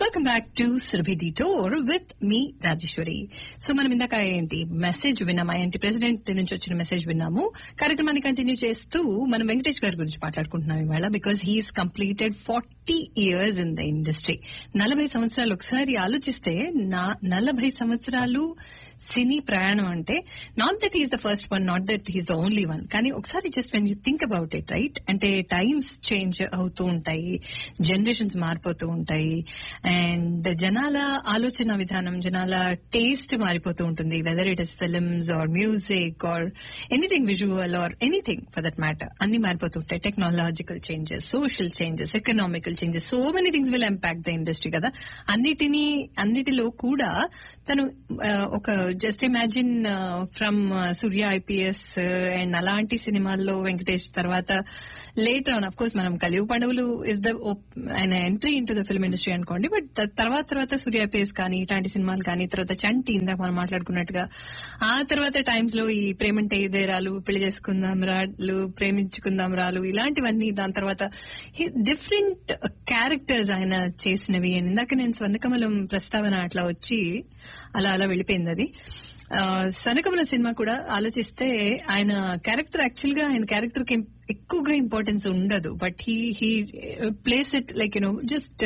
welcome back to Surabhi detour with me Rajeshwari so మనం ఇందాక ఏంటి మెసేజ్ విన్నామా ఏంటి ప్రెసిడెంట్ నుంచి వచ్చిన మెసేజ్ విన్నాము కార్యక్రమాన్ని కంటిన్యూ చేస్తూ మనం వెంకటేష్ గారి గురించి మాట్లాడుకుంటున్నాం ఇవాళ because he is completed forty years in the industry నలభై సంవత్సరాలు ఒకసారి ఆలోచిస్తే నా నలభై సంవత్సరాలు సినీ ప్రయాణం అంటే not that is the first one not that is the only one కానీ ఒకసారి just when you think about it right అంటే టైమ్స్ చేంజ్ అవుతూ ఉంటాయి జనరేషన్స్ మారిపోతూ ఉంటాయి అండ్ జనాల ఆలోచన విధానం జనాల టేస్ట్ మారిపోతూ ఉంటుంది whether it is films or music or anything visual or anything for that matter అన్ని మారిపోతూ ఉంటాయి technological changes social changes economical changes so many things will impact the industry కదా అన్నిటినీ అన్నిటిలో కూడా తను ఆ, ఒక just imagine from Surya IPS and అలాంటి సినిమాల్లో వెంకటేష్ తర్వాత లేటర్ ఆన్ అఫ్ కోర్స్ మనం కలియుగ పండుగలు ఇస్ ద ఆయన entry into the film industry అనుకోండి బట్ తర్వాత తర్వాత సూర్య ఐపీఎస్ కానీ ఇట్లాంటి సినిమాలు కానీ తర్వాత చంటి ఇందాక మనం మాట్లాడుకున్నట్టుగా ఆ తర్వాత టైమ్స్ లో ఈ ప్రేమంటే ఇదేరాలు పెళ్లి చేసుకుందాం రాలు ప్రేమించుకుందాం రాలు ఇలాంటివన్నీ దాని తర్వాత డిఫరెంట్ క్యారెక్టర్స్ ఆయన చేసినవి And ఇందాక నేను స్వర్ణకమలం ప్రస్తావన అట్లా వచ్చి అలా అలా వెళ్ళిపోయింది అది ఆ, స్వర్ణకమలం సినిమా కూడా ఆలోచిస్తే ఆయన క్యారెక్టర్ యాక్చువల్ గా ఆయన క్యారెక్టర్ కి ఎక్కువగా ఇంపార్టెన్స్ ఉండదు but he he plays it like you know just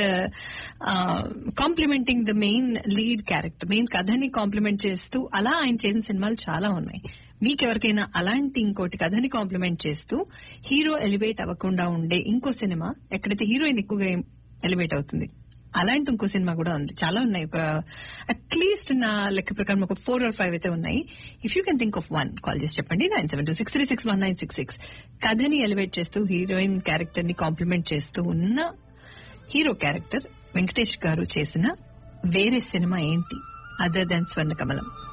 complementing the main lead character main కథని కాంప్లిమెంట్ చేస్తూ అలా ఆయన చేసిన సినిమాలు చాలా ఉన్నాయి మీకెవరికైనా అలాంటి ఇంకోటి కథని కాంప్లిమెంట్ చేస్తూ హీరో ఎలివేట్ అవ్వకుండా ఉండే ఇంకో సినిమా ఎక్కడైతే హీరోయిన్ ఎక్కువగా ఎలివేట్ అవుతుంది అలాంటి ఇంకో సినిమా కూడా ఉంది చాలా ఉన్నాయి ఒక అట్లీస్ట్ నా లెక్క ప్రకారం ఒక ఫోర్ ఆర్ ఫైవ్ అయితే ఉన్నాయి if you can think of one call చేసి చెప్పండి nine seven two six three six one nine six six కథని ఎలివేట్ చేస్తూ హీరోయిన్ క్యారెక్టర్ ని కాంప్లిమెంట్ చేస్తూ ఉన్న హీరో క్యారెక్టర్ వెంకటేష్ గారు చేసిన వేరే సినిమా ఏంటి అదర్ దాన్ స్వర్ణ కమలం